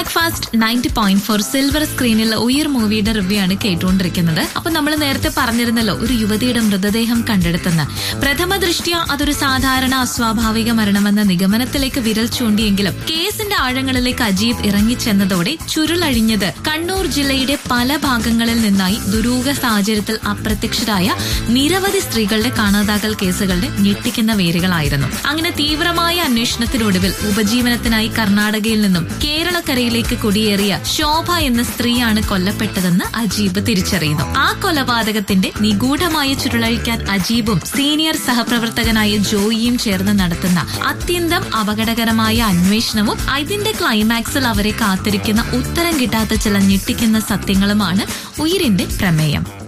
breakfast ninety point four silver സ്ക്രീനിൽ ഉയർ മൂവിയുടെ റിവ്യൂ ആണ് കേട്ടുകൊണ്ടിരിക്കുന്നത് അപ്പൊ നമ്മൾ നേരത്തെ പറഞ്ഞിരുന്നല്ലോ ഒരു യുവതിയുടെ മൃതദേഹം കണ്ടെടുത്തെന്ന് പ്രഥമ ദൃഷ്ട്യ അതൊരു സാധാരണ അസ്വാഭാവിക മരണമെന്ന നിഗമനത്തിലേക്ക് വിരൽ ചൂണ്ടിയെങ്കിലും കേസിന്റെ ആഴങ്ങളിലേക്ക് അജീബ് ഇറങ്ങിച്ചെന്നതോടെ ചുരുളഴിഞ്ഞത് കണ്ണൂർ ജില്ലയുടെ പല ഭാഗങ്ങളിൽ നിന്നായി ദുരൂഹ സാഹചര്യത്തിൽ അപ്രത്യക്ഷരായ നിരവധി സ്ത്രീകളുടെ കാണാതാകൽ കേസുകളുടെ ഞെട്ടിക്കുന്ന വേരുകളായിരുന്നു അങ്ങനെ തീവ്രമായ അന്വേഷണത്തിനൊടുവിൽ ഉപജീവനത്തിനായി കർണാടകയിൽ നിന്നും കേരളക്കരയിലേക്ക് കുടിയേറിയ ശോഭ എന്ന സ്ത്രീയാണ് കൊല്ലപ്പെട്ടതെന്ന് അജീബ് തിരിച്ചറിയുന്നു ആ കൊലപാതകത്തിന്റെ നിഗൂഢമായ ചുരുളഴിക്കാൻ അജീബും സീനിയർ സഹപ്രവർത്തകനായ ജോയിയും ചേർന്ന് നടത്തുന്ന അത്യന്തം അപകടകരമായ അന്വേഷണവും അതിന്റെ ക്ലൈമാക്സിൽ അവരെ കാത്തിരിക്കുന്ന ഉത്തരം കിട്ടാത്ത ചില ഞെട്ടിക്കുന്ന സത്യങ്ങളുമാണ് ഉയിരിന്റെ പ്രമേയം